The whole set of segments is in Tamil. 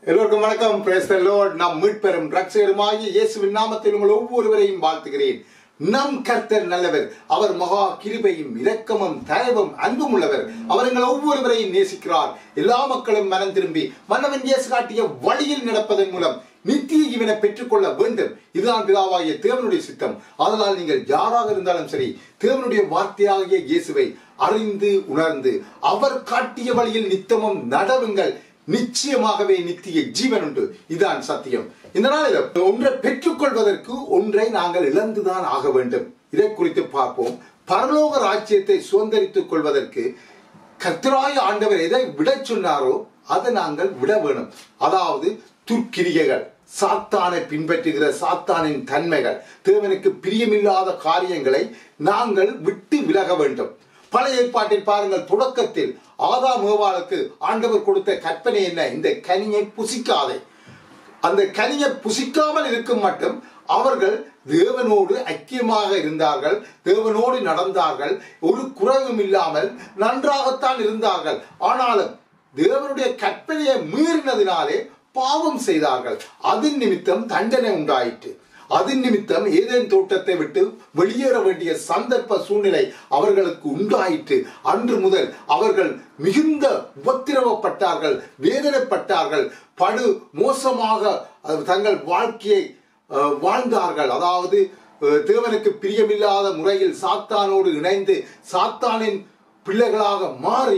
எல்லோருக்கும் வணக்கம் பிரேஸ் த லார்ட் நம் மீட்பெறும் ரட்சகருமாகிய இயேசுவின் நாமத்தில் உங்கள் ஒவ்வொருவரையும் வாழ்த்துகிறேன் நம் கர்த்தர் நல்லவர் அவர் மகா கிருபையும் இரக்கமும் தயவும் அன்பும் உள்ளவர் அவர் எங்கள் ஒவ்வொருவரையும் நேசிக்கிறார் எல்லா மக்களும் மனம் திரும்பி மன்னவன் இயேசு காட்டிய வழியில் நடப்பதன் மூலம் நித்திய ஜீவனை பெற்றுக்கொள்ள வேண்டும் இதுதான் பிதாவாகிய தேவனுடைய சித்தம் அதனால் நீங்கள் யாராக இருந்தாலும் சரி தேவனுடைய வார்த்தையாகிய இயேசுவை அறிந்து உணர்ந்து அவர் காட்டிய வழியில் நித்தமும் நடவுங்கள் நிச்சயமாகவே நித்திய ஜீவன் உண்டு இதுதான் சத்தியம் இந்த நாளில் ஒன்றை பெற்றுக்கொள்வதற்கு ஒன்றை நாங்கள் இழந்துதான் ஆக வேண்டும் இதை குறித்து பார்ப்போம் பரலோக ராஜ்யத்தை சுதந்திரித்துக் கொள்வதற்கு கர்த்தராய ஆண்டவர் எதை விட சொன்னாரோ அதை நாங்கள் விட வேணும் அதாவது துர்க்கிரியைகள் சாத்தானை பின்பற்றுகிற சாத்தானின் தன்மைகள் தேவனுக்கு பிரியமில்லாத காரியங்களை நாங்கள் விட்டு விலக வேண்டும் பழைய ஏற்பாட்டில் பாருங்கள் தொடக்கத்தில் ஆதாம் ஏவாளுக்கு ஆண்டவர் கொடுத்த கற்பனை என்ன இந்த கனியை புசிக்காதே அந்த கனியை புசிக்காமல் இருக்கும் மட்டும் அவர்கள் தேவனோடு ஐக்கியமாக இருந்தார்கள் தேவனோடு நடந்தார்கள் ஒரு குறைவும் இல்லாமல் நன்றாகத்தான் இருந்தார்கள் ஆனாலும் தேவனுடைய கற்பனையை மீறினதினாலே பாவம் செய்தார்கள் அதன் நிமித்தம் தண்டனை உண்டாயிற்று அதன் நிமித்தம் ஏதேன் தோட்டத்தை விட்டு வெளியேற வேண்டிய சந்தர்ப்ப சூழ்நிலை அவர்களுக்கு உண்டாயிற்று அன்று முதல் அவர்கள் மிகுந்த உபத்திரவப்பட்டார்கள் வேதனைப்பட்டார்கள் படு மோசமாக அஹ், தங்கள் வாழ்க்கையை அஹ், வாழ்ந்தார்கள் அதாவது அஹ், தேவனுக்கு பிரியமில்லாத முறையில் சாத்தானோடு இணைந்து சாத்தானின் பிள்ளைகளாக மாறி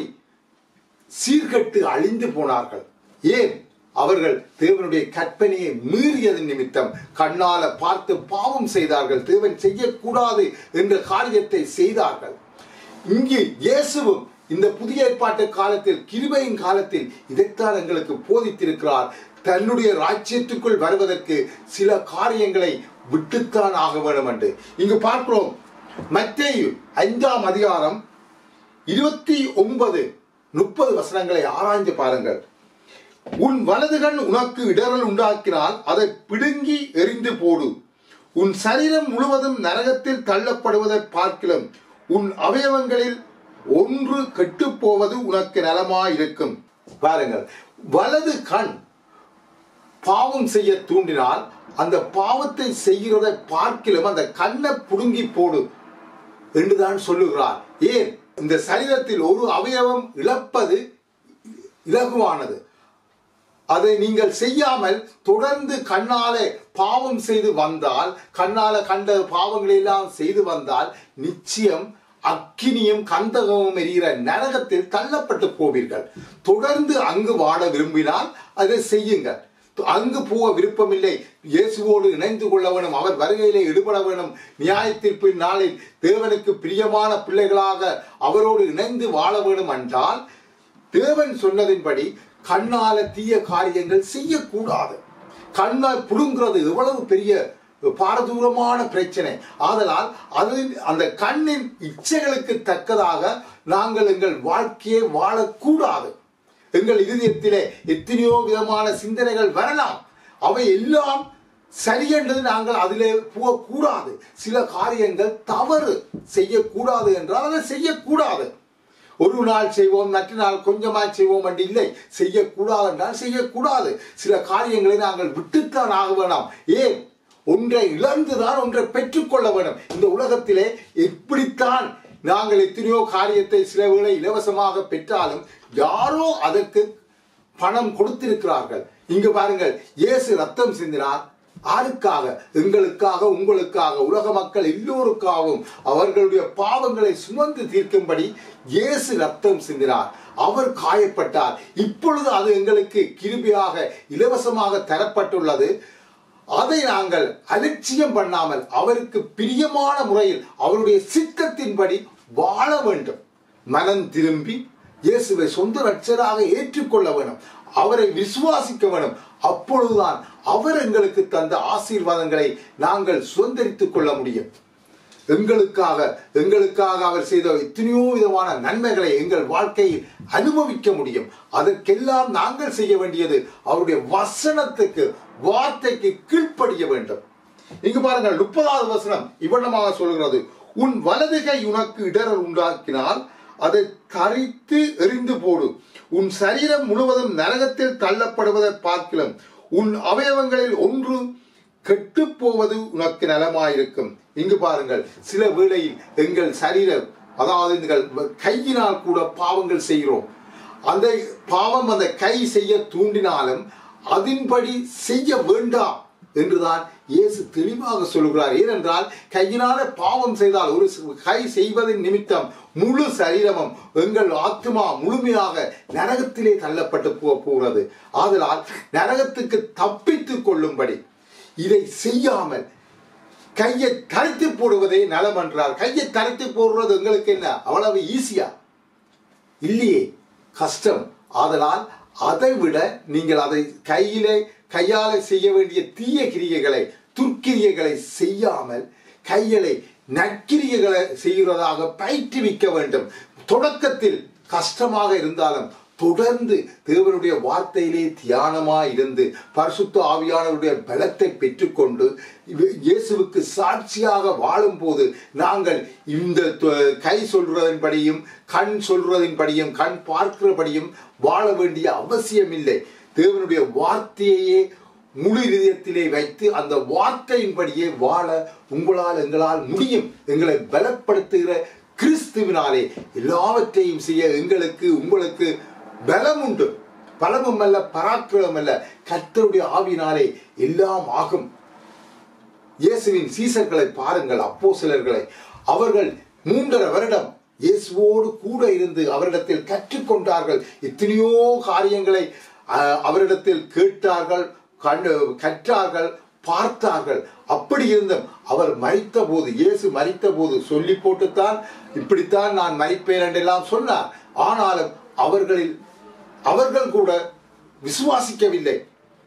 சீர்கட்டு அழிந்து போனார்கள் ஏன் அவர்கள் தேவனுடைய கற்பனையை மீறியதன் நிமித்தம் கண்ணால பார்த்து பாவம் செய்தார்கள் தேவன் செய்யக்கூடாது என்ற காரியத்தை செய்தார்கள் இங்கு இயேசுவும் இந்த புதிய ஏற்பாட்டு காலத்தில் கிருபையின் காலத்தில் இதைத்தான் எங்களுக்கு போதித்திருக்கிறார் தன்னுடைய ராஜ்யத்துக்குள் வருவதற்கு சில காரியங்களை விட்டுத்தான் ஆக வேண்டும் என்று இங்கு பார்க்கிறோம் மத்தேயு ஐந்தாம் அதிகாரம் இருபத்தி ஒன்பது முப்பது வசனங்களை ஆராய்ந்து பாருங்கள் உன் வலதுகண் உனக்கு இடரல் உண்டாக்கினால் அதை பிடுங்கி எறிந்து போடு உன் சரீரம் முழுவதும் நரகத்தில் தள்ளப்படுவதை பார்க்கிலும் உன் அவயவங்களில் ஒன்று கெட்டுப் போவது உனக்கு நலமாயிருக்கும் பாருங்கள் வலது கண் பாவம் செய்ய தூண்டினால் அந்த பாவத்தை செய்கிறதை பார்க்கிலும் அந்த கண்ணை புடுங்கி போடு என்றுதான் சொல்லுகிறார் ஏன் இந்த சரீரத்தில் ஒரு அவயவம் இழப்பது இலகுவானது அதை நீங்கள் செய்யாமல் தொடர்ந்து கண்ணாலே பாவம் செய்து வந்தால் கண்ணால கண்ட பாவங்களை எல்லாம் செய்து வந்தால் நிச்சயம் அக்கினியும் கந்தகமும் எரிகிற நரகத்தில் தள்ளப்பட்டு போவீர்கள் தொடர்ந்து அங்கு வாட விரும்பினால் அதை செய்யுங்கள் அங்கு போக விருப்பமில்லை இயேசுவோடு இணைந்து கொள்ள வேணும் அவர் வருகையிலே ஈடுபட வேணும் நியாய தீர்ப்பின் நாளில் தேவனுக்கு பிரியமான பிள்ளைகளாக அவரோடு இணைந்து வாழ வேணும் என்றால் தேவன் சொன்னதின்படி கண்ணால தீய காரியங்கள் செய்யக்கூடாது கண்ணால் புடுங்கிறது எவ்வளவு பெரிய பாரதூரமான பிரச்சனை ஆதலால் அது அந்த கண்ணின் இச்சைகளுக்கு தக்கதாக நாங்கள் எங்கள் வாழ்க்கையை வாழக்கூடாது எங்கள் இதயத்திலே எத்தனையோ விதமான சிந்தனைகள் வரலாம் அவை எல்லாம் சரியென்றது நாங்கள் அதிலே போகக்கூடாது சில காரியங்கள் தவறு செய்யக்கூடாது என்றால் அதை செய்யக்கூடாது ஒரு நாள் செய்வோம் மற்ற நாள் கொஞ்சமாய் செய்வோம் என்று இல்லை செய்யக்கூடாது என்றால் செய்யக்கூடாது சில காரியங்களை நாங்கள் விட்டுத்தான் ஆக வேணாம் ஏன் ஒன்றை இழந்துதான் ஒன்றை பெற்றுக்கொள்ள வேண்டும் இந்த உலகத்திலே எப்படித்தான் நாங்கள் எத்தனையோ காரியத்தை சில வேளை இலவசமாக பெற்றாலும் யாரோ அதற்கு பணம் கொடுத்திருக்கிறார்கள் இங்கு பாருங்கள் இயேசு ரத்தம் சிந்தினார் ஆருக்காக எங்களுக்காக உங்களுக்காக உலக மக்கள் எல்லோருக்காகவும் அவர்களுடைய பாவங்களை சுமந்து தீர்க்கும்படி இயேசு ரத்தம் சிந்தினார் அவர் காயப்பட்டார் இப்பொழுது அது எங்களுக்கு கிருபியாக இலவசமாக தரப்பட்டுள்ளது அதை நாங்கள் அலட்சியம் பண்ணாமல் அவருக்கு பிரியமான முறையில் அவருடைய சித்தத்தின்படி வாழ வேண்டும் மனம் திரும்பி இயேசுவை சொந்த ரட்சராக ஏற்றுக்கொள்ள வேணும் அவரை விசுவாசிக்க வேணும் அப்பொழுதுதான் அவர் எங்களுக்கு தந்த ஆசீர்வாதங்களை நாங்கள் சுதந்திரித்துக் கொள்ள முடியும் எங்களுக்காக எங்களுக்காக அவர் செய்த எத்தனையோ விதமான நன்மைகளை எங்கள் வாழ்க்கையில் அனுபவிக்க முடியும் அதற்கெல்லாம் நாங்கள் செய்ய வேண்டியது அவருடைய வசனத்துக்கு வார்த்தைக்கு கீழ்ப்படிய வேண்டும் இங்கு பாருங்கள் முப்பதாவது வசனம் இவ்வளமாக சொல்கிறது உன் வலதுகை உனக்கு இடரல் உண்டாக்கினால் அதை கரித்து எறிந்து போடு உன் சரீரம் முழுவதும் நரகத்தில் தள்ளப்படுவதை பார்க்கலாம் உன் அவயவங்களில் ஒன்று கெட்டு போவது உனக்கு நலமாயிருக்கும் இங்கு பாருங்கள் சில வேளையில் எங்கள் சரீரம் அதாவது எங்கள் கையினால் கூட பாவங்கள் செய்கிறோம் அந்த பாவம் அந்த கை செய்ய தூண்டினாலும் அதன்படி செய்ய வேண்டாம் என்றுதான் இயேசு தெளிவாக சொல்கிறார் ஏனென்றால் கையினால பாவம் செய்தால் ஒரு கை செய்வதன் நிமித்தம் முழு சரீரமும் எங்கள் ஆத்மா முழுமையாக நரகத்திலே தள்ளப்பட்டு போக போகிறது ஆதலால் நரகத்துக்கு தப்பித்துக் கொள்ளும்படி இதை செய்யாமல் கையை தரைத்து போடுவதே நலம் என்றார் கையை தரைத்து போடுறது எங்களுக்கு என்ன அவ்வளவு ஈஸியா இல்லையே கஷ்டம் ஆதலால் அதை விட நீங்கள் அதை கையிலே கையால செய்ய வேண்டிய தீய கிரியைகளை துர்க்கிரியைகளை செய்யாமல் கைகளை நற்கிரியைகளை செய்கிறதாக பயிற்றுவிக்க வேண்டும் தொடக்கத்தில் கஷ்டமாக இருந்தாலும் தொடர்ந்து தேவனுடைய வார்த்தையிலே தியானமாய் இருந்து பரிசுத்த ஆவியானவருடைய பலத்தை பெற்றுக்கொண்டு இவ- இயேசுவுக்கு சாட்சியாக வாழும்போது நாங்கள் இந்த தொ- கை சொல்றதின்படியும் கண் சொல்றதின்படியும் கண் பார்க்கிறபடியும் வாழ வேண்டிய அவசியமில்லை தேவனுடைய வார்த்தையையே முழு இதயத்திலே வைத்து அந்த வார்த்தையின்படியே வாழ உங்களால் எங்களால் முடியும் எங்களை பலப்படுத்துகிற கிறிஸ்துவினாலே எல்லாவற்றையும் செய்ய எங்களுக்கு உங்களுக்கு பலம் உண்டு பலமும் அல்ல பராக்கிரமம் அல்ல கர்த்தருடைய ஆவினாலே எல்லாம் ஆகும் இயேசுவின் சீசர்களை பாருங்கள் அப்போ சிலர்களை அவர்கள் மூன்றரை வருடம் இயேசுவோடு கூட இருந்து அவரிடத்தில் கற்றுக்கொண்டார்கள் எத்தனையோ காரியங்களை அஹ், அவரிடத்தில் கேட்டார்கள் கண்டு கற்றார்கள் பார்த்தார்கள் அப்படி இருந்தும் அவர் மறித்த போது இயேசு மறித்த போது சொல்லி போட்டுத்தான் இப்படித்தான் நான் மறிப்பேன் என்றெல்லாம் சொன்னார் ஆனாலும் அவர்களில் அவர்கள் கூட விசுவாசிக்கவில்லை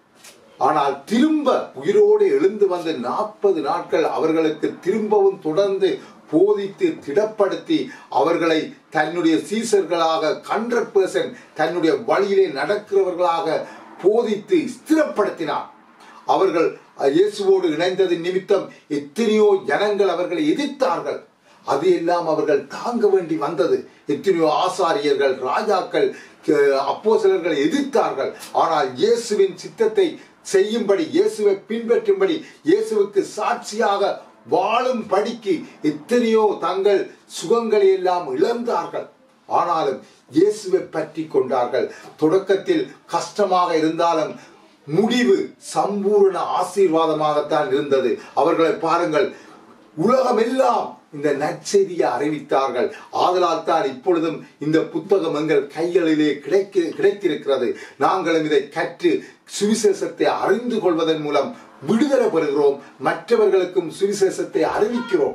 ஆனால் திரும்ப உயிரோடு எழுந்து வந்து நாற்பது நாட்கள் அவர்களுக்கு திரும்பவும் தொடர்ந்து போதித்து திடப்படுத்தி அவர்களை தன்னுடைய சீசர்களாக ஹண்ட்ரட் பர்சன்ட் தன்னுடைய வழியிலே நடக்கிறவர்களாக போதித்து ஸ்திரப்படுத்தினார் அவர்கள் இயேசுவோடு இணைந்தது நிமித்தம் எத்தனையோ ஜனங்கள் அவர்களை எதிர்த்தார்கள் அது எல்லாம் அவர்கள் தாங்க வேண்டி வந்தது எத்தனையோ ஆசாரியர்கள் ராஜாக்கள் அப்போ சிலர்கள் எதிர்த்தார்கள் ஆனால் இயேசுவின் சித்தத்தை செய்யும்படி இயேசுவை பின்பற்றும்படி இயேசுவுக்கு சாட்சியாக வாழும் படிக்கு எத்தனையோ தங்கள் சுகங்களை எல்லாம் இழந்தார்கள் ஆனாலும் இயேசுவை பற்றி கொண்டார்கள் தொடக்கத்தில் கஷ்டமாக இருந்தாலும் முடிவு சம்பூர்ண ஆசீர்வாதமாகத்தான் இருந்தது அவர்களை பாருங்கள் உலகமெல்லாம் இந்த நற்செய்தியை அறிவித்தார்கள் ஆதலால் தான் இப்பொழுதும் இந்த புத்தகம் எங்கள் கைகளிலே கிடைக்க கிடைத்திருக்கிறது நாங்களும் இதை கற்று சுவிசேஷத்தை அறிந்து கொள்வதன் மூலம் விடுதலை பெறுகிறோம் மற்றவர்களுக்கும் சுவிசேஷத்தை அறிவிக்கிறோம்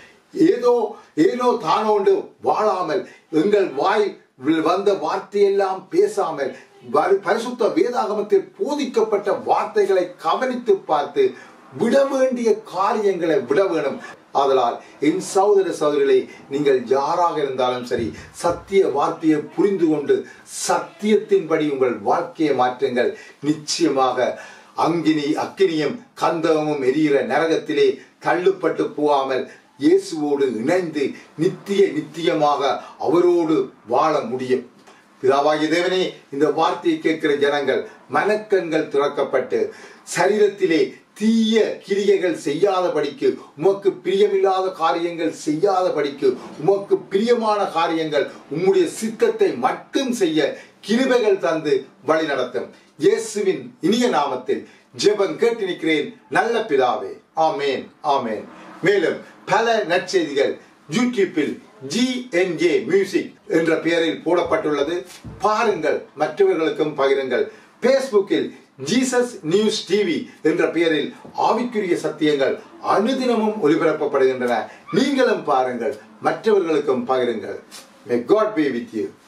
ஏதோ ஏனோ தானோண்டு வாழாமல் எங்கள் வாய் வந்த வார்த்தையெல்லாம் பேசாமல் வரு- பரிசுத்த வேதாகமத்தில் போதிக்கப்பட்ட வார்த்தைகளை கவனித்து பார்த்து விட வேண்டிய காரியங்களை விட வேணும் ஆதலால் என் சகோதர சகோதரிகளே நீங்கள் யாராக இருந்தாலும் சரி சத்திய வார்த்தையை புரிந்து கொண்டு சத்தியத்தின்படி உங்கள் வாழ்க்கையை மாற்றுங்கள் நிச்சயமாக அங்கினி அக்கினியும் கந்தகமும் எரிகிற நரகத்திலே தள்ளுப்பட்டு போகாமல் இயேசுவோடு இணைந்து நித்திய நித்தியமாக அவரோடு வாழ முடியும் பிதாவாகிய தேவனே இந்த வார்த்தையை கேட்கிற ஜனங்கள் மனக்கண்கள் திறக்கப்பட்டு சரீரத்திலே தீய கிரியைகள் செய்யாதபடிக்கு உமக்கு பிரியமில்லாத காரியங்கள் செய்யாதபடிக்கு உமக்கு பிரியமான காரியங்கள் உம்முடைய சித்தத்தை மட்டும் செய்ய கிருபைகள் தந்து வழி நடத்தும் இயேசுவின் இனிய நாமத்தில் ஜெபம் கேட்டு நிற்கிறேன் நல்ல பிதாவே ஆமேன் ஆமேன் மேலும் பல நற்செய்திகள் யூடியூப்பில் ஜிஎன்ஜே மியூசிக் என்ற பெயரில் போடப்பட்டுள்ளது பாருங்கள் மற்றவர்களுக்கும் பகிருங்கள் பேஸ்புக்கில் ஜீசஸ் நியூஸ் டிவி என்ற பெயரில் ஆவிக்குரிய சத்தியங்கள் அனுதினமும் ஒளிபரப்பப்படுகின்றன நீங்களும் பாருங்கள் மற்றவர்களுக்கும் பகிருங்கள் may God be with you